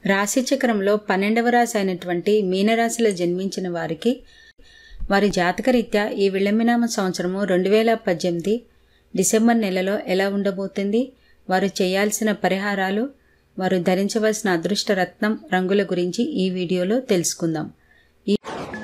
రాశి చక్రంలో పన్నెండవ రాశి అయినటువంటి మీనరాశిలో జన్మించిన వారికి వారి జాతకరీత్యా ఈ విళంబినామ సంవత్సరము రెండు వేల పద్దెనిమిది డిసెంబర్ నెలలో ఎలా ఉండబోతుంది వారు చేయాల్సిన పరిహారాలు వారు ధరించవలసిన అదృష్ట రత్నం రంగుల గురించి ఈ వీడియోలో తెలుసుకుందాం ఈ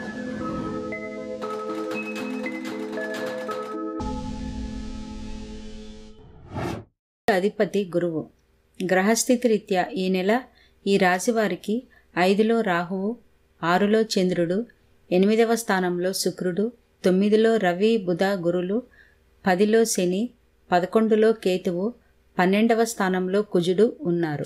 అధిపతి గురువు గ్రహస్థితి రీత్యా ఈ నెల ఈ రాశి వారికి ఐదులో రాహువు ఆరులో చంద్రుడు ఎనిమిదవ స్థానంలో శుక్రుడు తొమ్మిదిలో రవి బుధ గురులు పదిలో శని పదకొండులో కేతువు పన్నెండవ స్థానంలో కుజుడు ఉన్నారు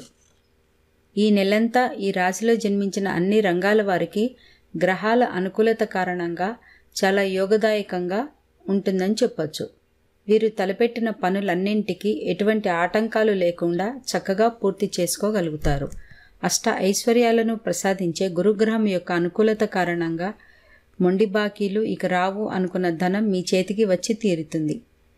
ఈ నెలంతా ఈ రాశిలో జన్మించిన అన్ని రంగాల వారికి గ్రహాల అనుకూలత కారణంగా చాలా యోగదాయకంగా ఉంటుందని చెప్పొచ్చు వీరు తలపెట్టిన పనులన్నింటికీ ఎటువంటి ఆటంకాలు లేకుండా చక్కగా పూర్తి చేసుకోగలుగుతారు అష్ట ఐశ్వర్యాలను ప్రసాదించే గురుగ్రహం యొక్క అనుకూలత కారణంగా మొండి బాకీలు ఇక రావు అనుకున్న ధనం మీ చేతికి వచ్చి తీరుతుంది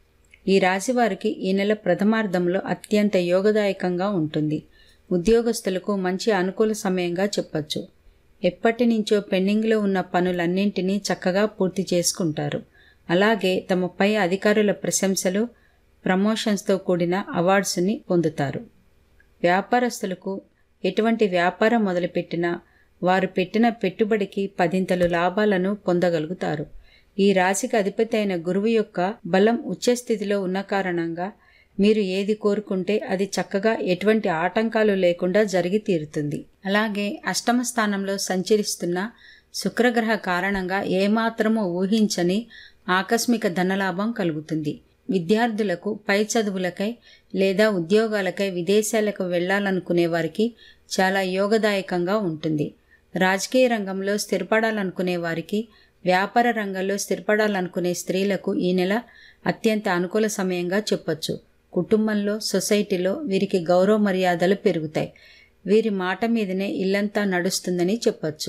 ఈ రాశి వారికి ఈ నెల ప్రథమార్థంలో అత్యంత యోగదాయకంగా ఉంటుంది ఉద్యోగస్తులకు మంచి అనుకూల సమయంగా చెప్పొచ్చు ఎప్పటి నుంచో పెండింగ్లో ఉన్న పనులన్నింటినీ చక్కగా పూర్తి చేసుకుంటారు అలాగే తమ పై అధికారుల ప్రశంసలు ప్రమోషన్స్తో కూడిన అవార్డ్స్ని పొందుతారు వ్యాపారస్తులకు ఎటువంటి వ్యాపారం మొదలుపెట్టినా వారు పెట్టిన పెట్టుబడికి పదింతలు లాభాలను పొందగలుగుతారు ఈ రాశికి అధిపతి అయిన గురువు యొక్క బలం ఉచ్చస్థితిలో ఉన్న కారణంగా మీరు ఏది కోరుకుంటే అది చక్కగా ఎటువంటి ఆటంకాలు లేకుండా జరిగి తీరుతుంది అలాగే అష్టమ స్థానంలో సంచరిస్తున్న శుక్రగ్రహ కారణంగా ఏమాత్రమో ఊహించని ఆకస్మిక ధనలాభం కలుగుతుంది విద్యార్థులకు పై చదువులకై లేదా ఉద్యోగాలకై విదేశాలకు వెళ్లాలనుకునే వారికి చాలా యోగదాయకంగా ఉంటుంది రాజకీయ రంగంలో స్థిరపడాలనుకునే వారికి వ్యాపార రంగంలో స్థిరపడాలనుకునే స్త్రీలకు ఈ నెల అత్యంత అనుకూల సమయంగా చెప్పొచ్చు కుటుంబంలో సొసైటీలో వీరికి గౌరవ మర్యాదలు పెరుగుతాయి వీరి మాట మీదనే ఇల్లంతా నడుస్తుందని చెప్పొచ్చు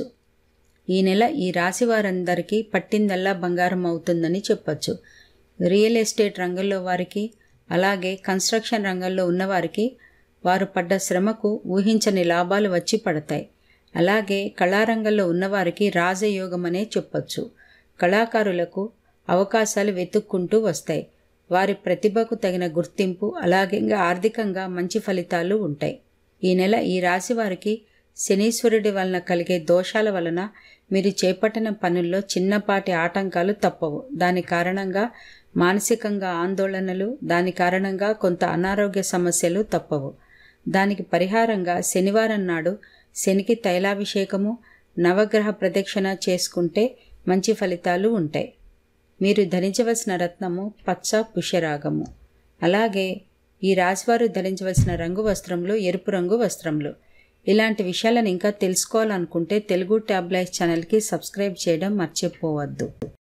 ఈ నెల ఈ రాశి వారందరికీ పట్టిందల్లా బంగారం అవుతుందని చెప్పొచ్చు రియల్ ఎస్టేట్ రంగంలో వారికి అలాగే కన్స్ట్రక్షన్ రంగంలో ఉన్నవారికి వారు పడ్డ శ్రమకు ఊహించని లాభాలు వచ్చి పడతాయి అలాగే కళారంగంలో ఉన్నవారికి రాజయోగమనే చెప్పొచ్చు కళాకారులకు అవకాశాలు వెతుక్కుంటూ వస్తాయి వారి ప్రతిభకు తగిన గుర్తింపు అలాగే ఆర్థికంగా మంచి ఫలితాలు ఉంటాయి ఈ నెల ఈ రాశి వారికి శనీశ్వరుడి వలన కలిగే దోషాల వలన మీరు చేపట్టిన పనుల్లో చిన్నపాటి ఆటంకాలు తప్పవు దాని కారణంగా మానసికంగా ఆందోళనలు దాని కారణంగా కొంత అనారోగ్య సమస్యలు తప్పవు దానికి పరిహారంగా శనివారం నాడు శనికి తైలాభిషేకము నవగ్రహ ప్రదక్షిణ చేసుకుంటే మంచి ఫలితాలు ఉంటాయి మీరు ధరించవలసిన రత్నము పచ్చ పుష్యరాగము అలాగే ఈ రాశివారు ధరించవలసిన రంగు వస్త్రంలో ఎరుపు రంగు వస్త్రంలో ఇలాంటి విషయాలను ఇంకా తెలుసుకోవాలనుకుంటే తెలుగు ట్యాబ్లైట్ ఛానల్కి సబ్స్క్రైబ్ చేయడం మర్చిపోవద్దు